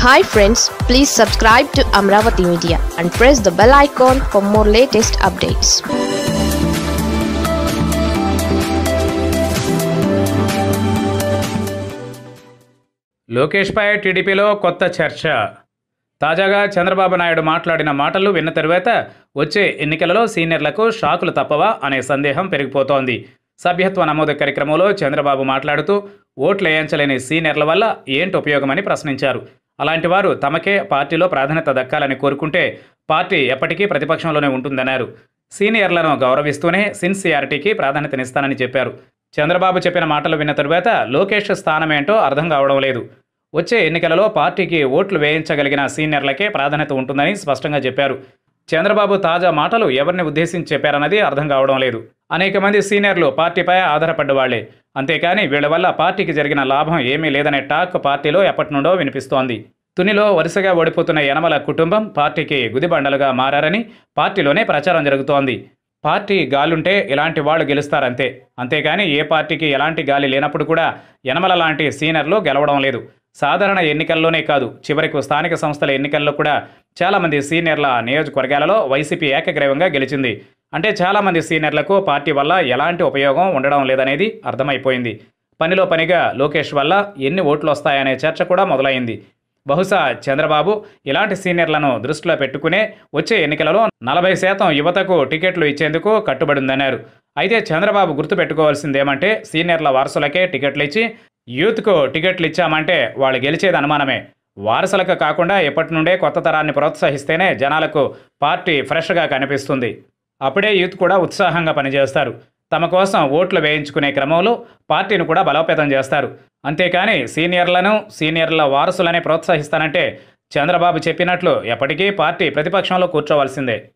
hi friends please subscribe to Amaravati media and press the bell icon for more latest updates లోకేష్పై టీడీపీలో కొత్త చర్చ తాజాగా చంద్రబాబు నాయుడు మాట్లాడిన మాటలు విన్న తరువాత వచ్చే ఎన్నికలలో సీనియర్లకు షాకులు తప్పవా అనే సందేహం పెరిగిపోతోంది సభ్యత్వ నమోదు కార్యక్రమంలో చంద్రబాబు మాట్లాడుతూ ఓట్లు వేయించలేని సీనియర్ల వల్ల ఏంటి ఉపయోగమని ప్రశ్నించారు అలాంటి వారు తమకే పార్టీలో ప్రాధాన్యత దక్కాలని కోరుకుంటే పార్టీ ఎప్పటికీ ప్రతిపక్షంలోనే ఉంటుందన్నారు సీనియర్లను గౌరవిస్తూనే సిన్సియారిటీకి ప్రాధాన్యతనిస్తానని చెప్పారు చంద్రబాబు చెప్పిన మాటలు విన్న తరువాత లోకేష్ స్థానమేంటో అర్థం కావడం లేదు వచ్చే ఎన్నికలలో పార్టీకి ఓట్లు వేయించగలిగిన సీనియర్లకే ప్రాధాన్యత ఉంటుందని స్పష్టంగా చెప్పారు చంద్రబాబు తాజా మాటలు ఎవరిని ఉద్దేశించి చెప్పారన్నది అర్థం కావడం లేదు అనేక మంది సీనియర్లు పార్టీపై ఆధారపడ్డ వాళ్లే అంతేకాని వీళ్ల వల్ల పార్టీకి జరిగిన లాభం ఏమీ లేదనే టాక్ పార్టీలో ఎప్పటి నుండో వినిపిస్తోంది తునిలో వరుసగా ఓడిపోతున్న యనమల కుటుంబం పార్టీకి గుదిబండలుగా మారారని పార్టీలోనే ప్రచారం జరుగుతోంది పార్టీ గాలుంటే ఇలాంటి వాళ్ళు గెలుస్తారంతే అంతేగాని ఏ పార్టీకి ఎలాంటి గాలి లేనప్పుడు కూడా యనమల లాంటి సీనియర్లు గెలవడం లేదు సాధారణ ఎన్నికల్లోనే కాదు చివరికి స్థానిక సంస్థల ఎన్నికల్లో కూడా చాలామంది సీనియర్ల నియోజకవర్గాలలో వైసీపీ ఏకగ్రీవంగా గెలిచింది అంటే చాలామంది సీనియర్లకు పార్టీ వల్ల ఎలాంటి ఉపయోగం ఉండడం లేదనేది అర్థమైపోయింది పనిలో పనిగా లోకేష్ వల్ల ఎన్ని ఓట్లు వస్తాయనే చర్చ కూడా మొదలైంది బహుశా చంద్రబాబు ఇలాంటి సీనియర్లను దృష్టిలో పెట్టుకునే వచ్చే ఎన్నికలలో నలభై శాతం యువతకు టికెట్లు ఇచ్చేందుకు కట్టుబడిందన్నారు అయితే చంద్రబాబు గుర్తుపెట్టుకోవాల్సిందేమంటే సీనియర్ల వారసులకే టికెట్లు ఇచ్చి యూత్కు టికెట్లు ఇచ్చామంటే వాళ్ళు గెలిచేది అనుమానమే వారసులకు కాకుండా ఎప్పటి నుండే కొత్త తరాన్ని ప్రోత్సహిస్తేనే జనాలకు పార్టీ ఫ్రెష్గా కనిపిస్తుంది అప్పుడే యూత్ కూడా ఉత్సాహంగా పనిచేస్తారు తమ కోసం ఓట్లు వేయించుకునే క్రమంలో పార్టీని కూడా బలోపేతం చేస్తారు అంతేకాని సీనియర్లను సీనియర్ల వారసులనే ప్రోత్సహిస్తానంటే చంద్రబాబు చెప్పినట్లు ఎప్పటికీ పార్టీ ప్రతిపక్షంలో కూర్చోవలసిందే